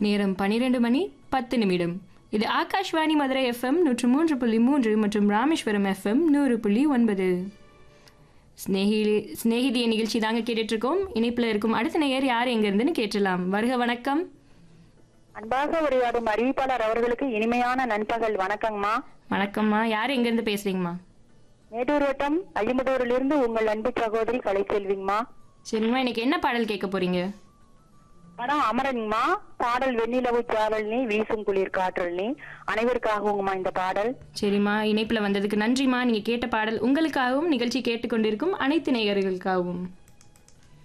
நேரம் பனிரெண்டு மணி பத்து நிமிடம் இது ஆகாஷ்வாணி மதுரை எஃப்எம் நூற்று மூன்று புள்ளி மூன்று மற்றும் ராமேஸ்வரம் எஃப்எம் நூறு புள்ளி ஒன்பது ஸ்நேகி ஸ்நேகிதிய நிகழ்ச்சி தாங்க கேட்டுட்டு இருக்கோம் இணைப்பில் இருக்கும் அடுத்த நேயர் யார் எங்க இருந்துன்னு கேட்டலாம் வருக வணக்கம் அன்பாக உரையாடும் அறிவிப்பாளர் அவர்களுக்கு இனிமையான நண்பகல் வணக்கங்கம்மா வணக்கம்மா யார் எங்க இருந்து பேசுறீங்கம்மா மேட்டூர் வட்டம் அழிமுதூரிலிருந்து உங்கள் அன்பு சகோதரி கலைச்செல்விங்கம்மா சரிம்மா இன்னைக்கு என்ன பாடல் கேட்க போறீங்க படம் அமரன்மா பாடல் வெண்ணிலவு சாரல் நீ வீசும் குளிர் காற்றல் நீ அனைவருக்காகவுங்கம்மா இந்த பாடல் சரிம்மா இணைப்பில் வந்ததுக்கு நன்றிம்மா நீங்க கேட்ட பாடல் உங்களுக்காகவும் நிகழ்ச்சி கேட்டுக்கொண்டிருக்கும் அனைத்து நேயர்களுக்காகவும்